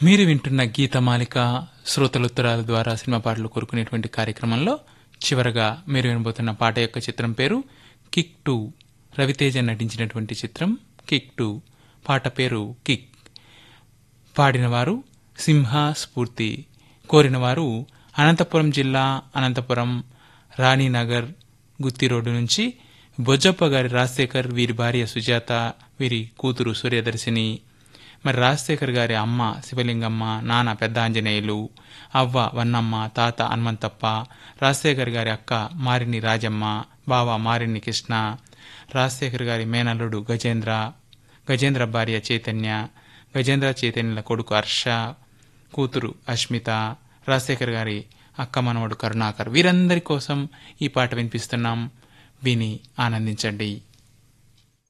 మీరు వింటున్న గీతమాలిక శ్రోతలుత్తరాల ద్వారా సినిమా పాటలు కోరుకునేటువంటి కార్యక్రమంలో చివరగా మీరు వినబోతున్న పాట యొక్క చిత్రం పేరు కిక్ టూ రవితేజ నటించినటువంటి చిత్రం కిక్ టూ పాట పేరు కిక్ పాడినవారు సింహ స్ఫూర్తి కోరినవారు అనంతపురం జిల్లా అనంతపురం రాణినగర్ గుత్తి రోడ్డు నుంచి బొజ్జప్ప గారి రాజశేఖర్ వీరి భార్య సుజాత వీరి కూతురు సూర్యదర్శిని మరి రాజశేఖర్ గారి అమ్మ శివలింగమ్మ నాన్న పెద్ద ఆంజనేయులు అవ్వ వన్నమ్మ తాత హనుమంతప్ప రాజశేఖర్ గారి అక్క మారిని రాజమ్మ బావ మారిని కృష్ణ రాజశేఖర్ గారి మేనల్లుడు గజేంద్ర గజేంద్ర భార్య చైతన్య గజేంద్ర చైతన్యుల కొడుకు హర్ష కూతురు అష్మిత రాజశేఖర్ గారి అక్క మనవడు కరుణాకర్ వీరందరి కోసం ఈ పాట వినిపిస్తున్నాం విని ఆనందించండి